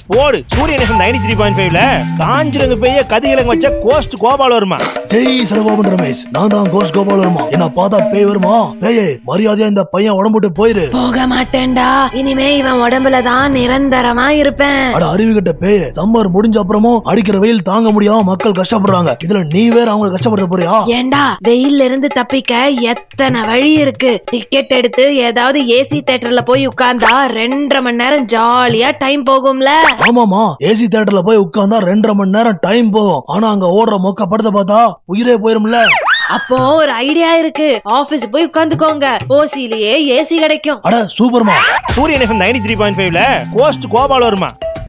போடு சூரியன் FM ninety three point ஃபைவ்ல காஞ்சிரங்க பெய்ய கதிகிழங்கு வச்ச கோஸ்ட் கோபால் வருமா ஜெய் சடகோபன் ரமேஷ் நான் தான் கோஸ் கோபால் வருமா என்ன பார்த்தா பேய் வருமா பேயே மரியாதையா இந்த பையன் உடம்புட்டு போயிரு போக மாட்டேன்டா இனிமே இவன் உடம்புல தான் நிரந்தரமா இருப்பேன் அட அறிவு கிட்ட பேய் சம்மர் முடிஞ்ச அப்புறமும் அடிக்கிற வெயில் தாங்க முடியாம மக்கள் கஷ்டப்படுறாங்க இதுல நீ வேற அவங்களை கஷ்டப்படுத்த போறியா ஏண்டா வெயில்ல இருந்து தப்பிக்க எத்தனை வழி இருக்கு டிக்கெட் எடுத்து ஏதாவது ஏசி தியேட்டர்ல போய் உட்கார்ந்தா ரெண்டரை மணி நேரம் ஜாலியா டைம் போகும்ல ஆமாமா ஏசி தியேட்டர்ல போய் உட்கார்ந்தா ரெண்டரை மணி நேரம் டைம் போகும் ஆனா அங்க ஓடுற மொக்க படத்தை பார்த்தா உயிரே போயிரும்ல அப்போ ஒரு ஐடியா இருக்கு ஆபீஸ் போய் உட்காந்துக்கோங்க ஓசிலேயே ஏசி கிடைக்கும் அட சூப்பர்மா Suryan FM ninety three point ஃபைவ்ல கோஸ்ட் கோபால் வருமா